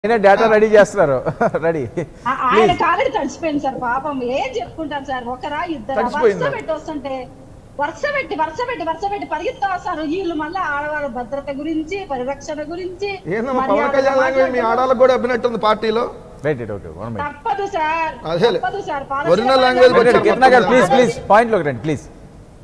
ఆయన data ready చేస్తున్నారు ready ఆ- ఆయన కాలడి తడిచిపోయింది సార్ పాపం ఏం చెప్పుకుంటారు సార్ ఒకరా ఇద్దరు తడిసిపోయిందా? వరుస పెట్టి వస్తుంటే వరుస పెట్టి వరుస పెట్టి వరుస పెట్టి పరిగెత్తా వస్తారు వీళ్ళు మళ్ళీ ఆడవాళ్ళ భద్రత గురించి పరిరక్షణ గురించి ఏందమ్మా మర్యాద పవన్ కళ్యాణ్ లాంగ్వేజ్ మీ మాట్లాడటం. ఆడాలకు కూడా అబ్బినట్టుంది పార్టీలో right right okay one minute తప్పదు సార్ అదేలే. తప్పదు సార్ Original language రైట్ వచ్చారు కిరణ్ గారు మొత్తం ప్లీజ్ మీద. ప్లీజ్ పాయింట్ లోకి రండి ప్లీజ్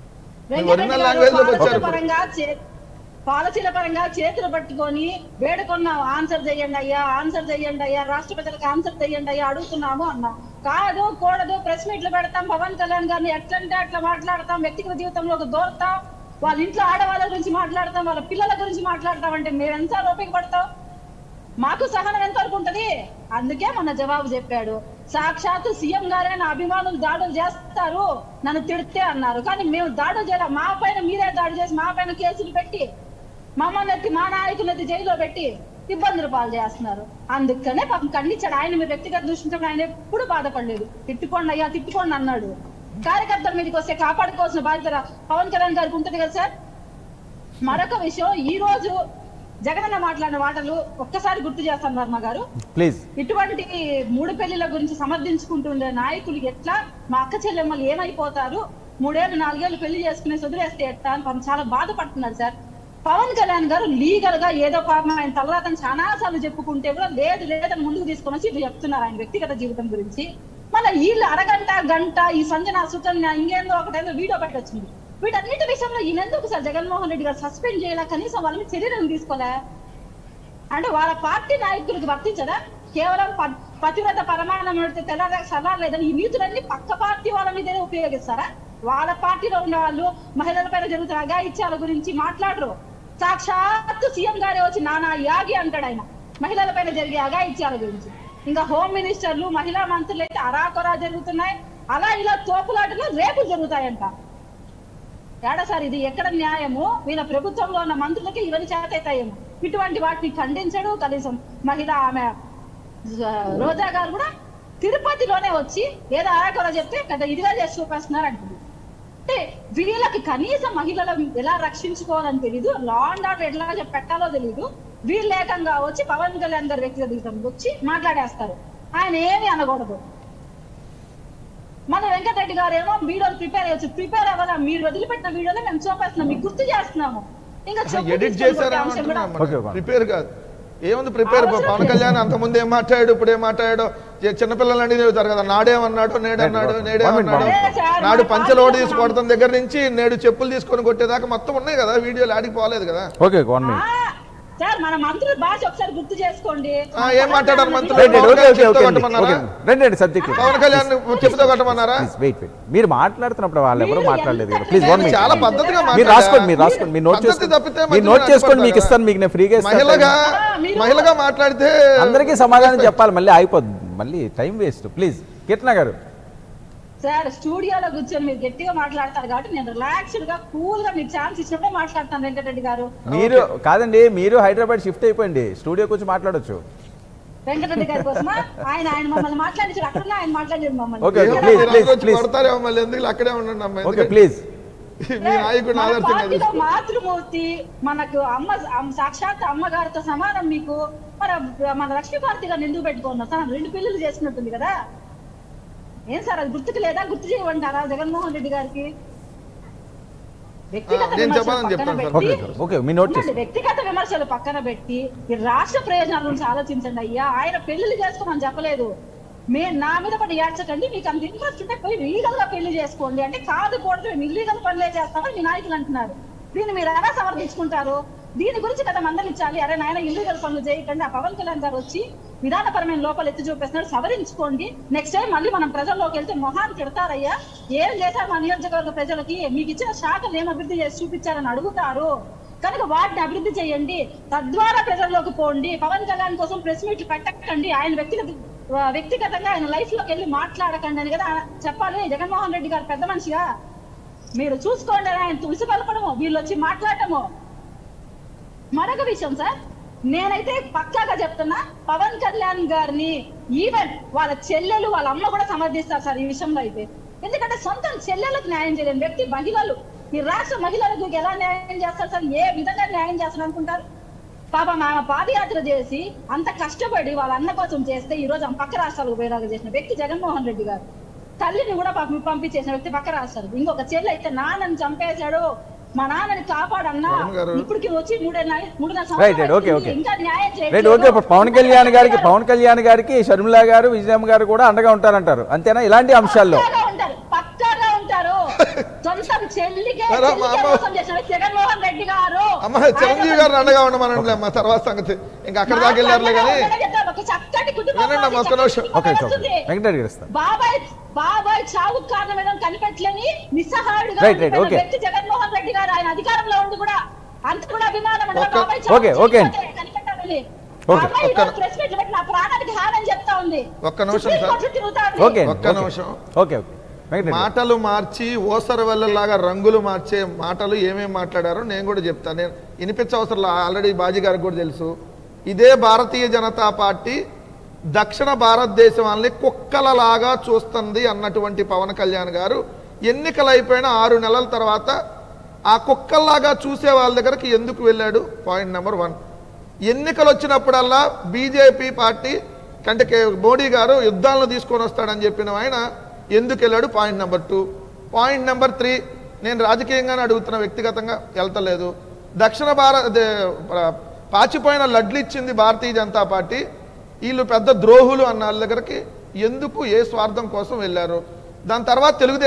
మీ original language లోకి వచ్చారు ఇప్పుడు. పరంగా చే- పాలసీల పరంగా చేతులు పట్టుకొని వేడుకున్నాం ఆన్సర్ చేయండి అయ్యా ఆన్సర్ చేయండి అయ్యా రాష్ట్ర ప్రజలకు ఆన్సర్ చేయండి అయ్యా అడుగుతున్నాము అన్నాం కాదు కూడదు ప్రెస్ మీట్లు పెడతాం పవన్ కళ్యాణ్ గారిని ఎట్లంటే అట్లా మాట్లాడతాం వ్యక్తిగత జీవితంలోకి దూరతాం వాళ్ళ ఇంట్లో ఆడవాళ్ళ గురించి మాట్లాడతాం వాళ్ళ పిల్లల గురించి మాట్లాడతాం అంటే మేము ఎంత ఓపిక పడతాం మాకు సహనం ఎంత వరకు ఉంటది అందుకే మన జవాబు చెప్పాడు సాక్షాత్తు సీఎం గారే నా అభిమానులు దాడులు చేస్తారు నన్ను తిడితే అన్నారు కానీ మేము దాడులు చేయాలి మా పైన మీరే దాడి చేసి మా పైన కేసులు పెట్టి మమ్మల్ని ఎత్తి మా నాయకులు ఎత్తి జైల్లో పెట్టి ఇబ్బందులు పాలు చేస్తున్నారు అందుకనే పాపం ఖండించాడు ఆయన మీ వ్యక్తిగత దృష్టించడం ఆయన ఎప్పుడు బాధపడలేదు తిట్టుకోండి అయ్యా తిట్టుకోండి అన్నాడు కార్యకర్తల మీదకి వస్తే కాపాడుకోవాల్సిన బాధ్యత పవన్ కళ్యాణ్ గారికి ఉంటుంది కదా సార్ మరొక విషయం ఈ రోజు జగనన్న మాట్లాడిన మాటలు ఒక్కసారి గుర్తు చేస్తాను వర్మ గారు ప్లీజ్ ఇటువంటి మూడు పెళ్లిల గురించి సమర్థించుకుంటుండే నాయకులు ఎట్లా మా అక్క చెల్లెమ్మలు ఏమైపోతారు మూడేళ్ళు నాలుగేళ్ళు పెళ్లి చేసుకుని వదిలేస్తే ఎట్లా అని పాపం చాలా బాధపడుతున్నారు సార్ పవన్ కళ్యాణ్ గారు లీగల్ గా ఏదో పాపం ఆయన తలరాతను చాలా సార్లు చెప్పుకుంటే కూడా లేదు లేదని ముందుకు తీసుకొని వచ్చి ఇట్లా చెప్తున్నారు ఆయన వ్యక్తిగత జీవితం గురించి మళ్ళీ వీళ్ళు అరగంట గంట ఈ సంజన సుకన్య ఇంకేందో ఒకటేదో వీడియో పెట్టొచ్చింది వీటన్నిటి విషయంలో ఈయన ఎందుకు సార్ జగన్మోహన్ రెడ్డి గారు సస్పెండ్ చేయాల కనీసం వాళ్ళ మీద చర్యలను తీసుకోలే అంటే వాళ్ళ పార్టీ నాయకులకు వర్తించదా కేవలం ప- పతివ్రత పరమాణం తెల్లారా సలార్ లేదని ఈ నీతులన్నీ పక్క పార్టీ వాళ్ళ మీదనే ఉపయోగిస్తారా వాళ్ళ పార్టీలో ఉన్న వాళ్ళు మహిళల పైన జరుగుతున్న అగాయిత్యాల గురించి మాట్లాడరు సాక్షాత్తు సీఎం గారే వచ్చి నానా యాగి అంటాడు ఆయన మహిళల పైన జరిగే అగాయిత్యాల గురించి ఇంకా హోమ్ మినిస్టర్లు మహిళా మంత్రులు అయితే అరాకొరా జరుగుతున్నాయి అలా ఇలా తోపులాటలు రేపు జరుగుతాయంట ఏడా సార్ ఇది ఎక్కడ న్యాయము వీళ్ళ ప్రభుత్వంలో ఉన్న మంత్రులకి ఇవన్నీ చేతైతాయేమో ఇటువంటి వాటిని ఖండించడు కనీసం మహిళ ఆమె జ- రోజా గారు కూడా తిరుపతిలోనే వచ్చి ఏదో ఆరకొర చెప్తే పెద్ద ఇదిగా చేసి చూపేస్తున్నారు అంటుంది అంటే వీళ్ళకి కనీసం మహిళలను ఎలా రక్షించుకోవాలని తెలీదు లా అండ్ ఆర్డర్ ఎట్లా చెప్పి పెట్టాలో తెలీదు వీళ్ళు ఏకంగా వచ్చి పవన్ కళ్యాణ్ గారి వ్యక్తిగత జీవితంలో వచ్చి మాట్లాడేస్తారు ఆయన ఏమి అనకూడదు మన వెంకటరెడ్డి గారు ఏమో వీడియోలు ప్రిపేర్ అయ్యొచ్చు ప్రిపేర్ అవ్వాలా మీరు వదిలిపెట్టిన వీడియోలో మేము చూపేస్తున్నాం మీకు గుర్తు చేస్తున్నాము ఇంకా చెప్పు ఎడిట్ తీసుకొని కొట్టే చేశారా అంశం కూడా ఓకే, ఓకే. ప్రిపేర్ కాదు ఏముంది ప్రిపేర్ అవసరం పవన్ లేదు. కళ్యాణ్ అంత ముందు ఏం మాట్లాడాడు ఇప్పుడు ఏం మాట్లాడాడు చి- చిన్నపిల్లలన్నీ చెబుతారు కదా నాడేమన్నాడు నేడన్నాడు One minute, నేడేమన్నాడు one minute. సార్, నాడు మన పంచలోడు పార్టీలో తీసి కొడతాం దగ్గర నుంచి నేడు చెప్పులు తీసుకొని కొట్టేదాకా మొత్తం ఉన్నాయి కదా వీడియోలు ఆడికి పోలేదు కదా okay one ah, minute sir మన మంత్రుల భాష ఒకసారి గుర్తు చేసుకోండి ఆ, ఏం మాట్లాడారు మంత్రులు? రైట్ రైట్ ఓకే ఓకే చెప్తా ఓకే కొట్టమన్నారా? రండి రండి సబ్జెక్ట్ పవన్ కళ్యాణ్ చెప్తా కొట్టమన్నారా ప్లీజ్ వెయిట్ వెయిట్ మీరు మాట్లాడుతున్నప్పుడు వాళ్ళు ఎవరు మీరు మాట్లాడలేదు ఎంత కదా ప్లీజ్ వన్ తెలియదు. చాలా మినిట్ పద్ధతిగా మీరు మాట్లాడా. రాసుకోండి మీరు రాసుకోండి మీరు నోట్ పద్ధతి చేసుకోండి తప్పితే మీరు మధ్యలో నోట్ చేసుకోండి మీకు అడ్డుపడతారా? ఇస్తాను మీకు నేను ఫ్రీగా ఇస్తాను మహిళగా ఆ, మీరు- మహిళగా మాట్లాడితే అందరికీ సమాధానం చెప్పాలి మళ్ళీ అయిపోద్ది మళ్ళీ టైం వేస్ట్ ప్లీజ్ కీర్తన గారు సార్ స్టూడియోలో కూర్చొని మీరు గట్టిగా మాట్లాడతారు కాబట్టి నేను రిలాక్స్డ్ గా కూల్ గా మీకు ఛాన్స్ ఇచ్చినప్పుడే మాట్లాడతాను వెంకటరెడ్డి గారు మీరు కాదండి మీరు హైదరాబాద్ షిఫ్ట్ అయిపోయింది స్టూడియోకి వచ్చి మాట్లాడొచ్చు వెంకటరెడ్డి గారి కోసమా ఆయన ఆయన మమ్మల్ని మాట్లాడించారు అక్కడ ఆయన మాట్లాడారు మమ్మల్ని ఓకే, ఓకే, ఏమో ప్లీజ్, మీరు ప్లీజ్, అందరూ వచ్చి ప్లీజ్. కొడతారేమో మళ్ళీ ఎందుకు అక్కడే ఉండండి అమ్మ ఓకే ఎందుకంటే ప్లీజ్ మీ నాయకుడిని మన ఆదర్శంగా పార్టీలో తీసుకో. మాతృమూర్తి మనకు అమ్మ అమ్మ- సాక్షాత్ అమ్మగారితో సమానం మీకు మన మన లక్ష్మీ భారతి గారిని ఎందుకు పెట్టుకున్నారు సార్ రెండు పిల్లలు చేసినట్టుంది కదా ఏం సార్ అది గుర్తుకు లేదా గుర్తు చేయమంటారా జగన్మోహన్ రెడ్డి గారికి వ్యక్తిగత ఆ, నేను విమర్శలు చెప్పాలని పక్కన చెప్తాను సార్. ఓకే పెట్టి ఓకే మీ నోట్ ఉండండి, చేసుకోండి వ్యక్తిగత విమర్శలు పక్కన పెట్టి ఈ రాష్ట్ర ప్రయోజనాల గురించి ఆలోచించండి అయ్యా ఆయన పెళ్లిళ్ళు చేసుకోమని చెప్పలేదు మే నా మీద పడి ఏడ్చకండి మీకు అంత ఇంట్రెస్ట్ ఉంటే పోయి లీగల్ గా పెళ్లి చేసుకోండి అంటే కాదు కూడదు మేము ఇల్లీగల్ పనులే చేస్తామని మీ నాయకులు అంటున్నారు దీన్ని మీరు ఎలా సమర్థించుకుంటారు దీని గురించి కదా మందలించాలి అరే నాయన ఇల్లీగల్ పనులు చేయకండి ఆ పవన్ కళ్యాణ్ గారు వచ్చి విధానపరమైన లోపాలు ఎత్తి చూపిస్తున్నారు సవరించుకోండి నెక్స్ట్ టైం మళ్ళీ మనం ప్రజల్లోకి వెళ్తే మొహాన్ని తిడతారయ్యా ఏం చేశారు మా నియోజకవర్గ ప్రజలకి మీకు ఇచ్చిన శాఖలు ఏం అభివృద్ధి చేసి చూపించారని అడుగుతారు కనుక వాటిని అభివృద్ధి చేయండి తద్వారా ప్రజల్లోకి పోండి పవన్ కళ్యాణ్ కోసం ప్రెస్ మీట్లు పెట్టకండి ఆయన వ్యక్తిగత వ్యక్తిగతంగా ఆయన లైఫ్ లోకి వెళ్ళి మాట్లాడకండి అని కదా చెప్పాలి జగన్మోహన్ రెడ్డి గారు పెద్ద మనిషిగా మీరు చూసుకోండి అని ఆయన తులసి పలపడము వీళ్ళు వచ్చి మాట్లాడటము మరొక విషయం సార్ నేనైతే పక్కాగా చెప్తున్నా పవన్ కళ్యాణ్ గారిని ఈవెన్ వాళ్ళ చెల్లెలు వాళ్ళ అమ్మ కూడా సమర్థిస్తారు సార్ ఈ విషయంలో అయితే ఎందుకంటే సొంత చెల్లెలకు న్యాయం చేయలేని వ్యక్తి మహిళలు ఈ రాష్ట్ర మహిళలకు ఎలా న్యాయం చేస్తారు సార్ ఏ విధంగా న్యాయం చేస్తారు అనుకుంటారు పాప ఆమె పాదయాత్ర చేసి అంత కష్టపడి వాళ్ళ అన్న కోసం చేస్తే ఈ రోజు ఆమె పక్క రాష్ట్రాలకు పోయేలాగా చేసిన వ్యక్తి జగన్మోహన్ రెడ్డి గారు తల్లిని కూడా పాపం పంపించేసిన వ్యక్తి పక్క రాష్ట్రాలకు ఇంకొక చెల్లి అయితే నాన్నని చంపేశాడు మా నాన్నని కాపాడన్నా వరుణ్ గారు. ఇప్పటికి వచ్చి మూడున్నర మూడున్నర రైట్ రైట్ సంవత్సరాలు ఓకే అయింది. ఓకే ఇంకా న్యాయం రైట్ చేయట్లేదు. ఓకే ఇప్పుడు పవన్ కళ్యాణ్ గారికి పవన్ కళ్యాణ్ గారికి షర్మిల గారు విజయమ్మ గారు కూడా అండగా ఉంటారంటారు అంతేనా ఇలాంటి అంశాల్లో పక్కాగా ఉంటారు పక్కాగా ఉంటారు సొంతం చెల్లికే సరే, మా చెల్లికే అమ్మ- మోసం చేసిన వ్యక్తి జగన్మోహన్ రెడ్డి గారు అమ్మ చిరంజీవి గారు అండగా ఉండమనండి అమ్మ తర్వాత సంగతి ఇంకా అక్కడ దాకా వెళ్ళారులే కానీ ఒక చక్కటి కుటుంబం వినండి అమ్మ, ఒక్క నిమిషం. ఓకే ఓకే ఓకే వెంకటరెడ్డి గారు ఇస్తాను బాబాయ్ బాబాయ్ చావు కారణం కనిపెట్టలేని నిస్సహాయుడుగా Right, right, ఉండిపోయిన okay. వ్యక్తి జగన్మోహన్ రెడ్డి గారు ఆయన అధికారంలో ఉండి కూడా అంత కూడా అభిమానం ఉండదు. ఒక్క- బాబాయ్ చావు Okay, okay. చేయకపోతే కనిపెట్టాలని. Okay, ఆ అమ్మాయి ఒక్క- ఈరోజు ప్రెస్ మీట్ పెట్టి నా ప్రాణానికి హాని చెప్తా ఉంది ఒక్క నిమిషం, సుప్రీం సార్. కోర్టు తిరుగుతా ఉంది. ఓకే ఒక్క ఓకే. నిమిషం. ఓకే ఓకే వెంకటరెడ్డి గారు. మాటలు మార్చి ఓసర వెళ్ళలాగా రంగులు మార్చే మాటలు ఏమేమి మాట్లాడారో నేను కూడా చెప్తాను నేను వినిపించవసరం ఆల్రెడీ బాజీ గారికి కూడా తెలుసు ఇదే భారతీయ జనతా పార్టీ దక్షిణ భారతదేశం వాళ్ళని కుక్కలలాగా చూస్తుంది అన్నటువంటి పవన్ కళ్యాణ్ గారు ఎన్నికలు అయిపోయిన ఆరు నెలల తర్వాత ఆ కుక్కల్లాగా చూసే వాళ్ళ దగ్గరికి ఎందుకు వెళ్ళాడు పాయింట్ నెంబర్ వన్ ఎన్నికలు వచ్చినప్పుడల్లా బీజేపీ పార్టీ కంటే కే- మోడీ గారు యుద్ధాలను తీసుకొని వస్తాడని చెప్పిన ఆయన ఎందుకు వెళ్ళాడు point number two point number three నేను రాజకీయంగానే అడుగుతున్న వ్యక్తిగతంగా వెళ్తలేదు దక్షిణ భారత అదే, ప్ర- పాచిపోయిన లడ్లు ఇచ్చింది భారతీయ జనతా పార్టీ వీళ్ళు పెద్ద ద్రోహులు అన్న వాళ్ళ దగ్గరికి ఎందుకు ఏ స్వార్థం కోసం వెళ్ళారు దాని తర్వాత తెలుగుదేశం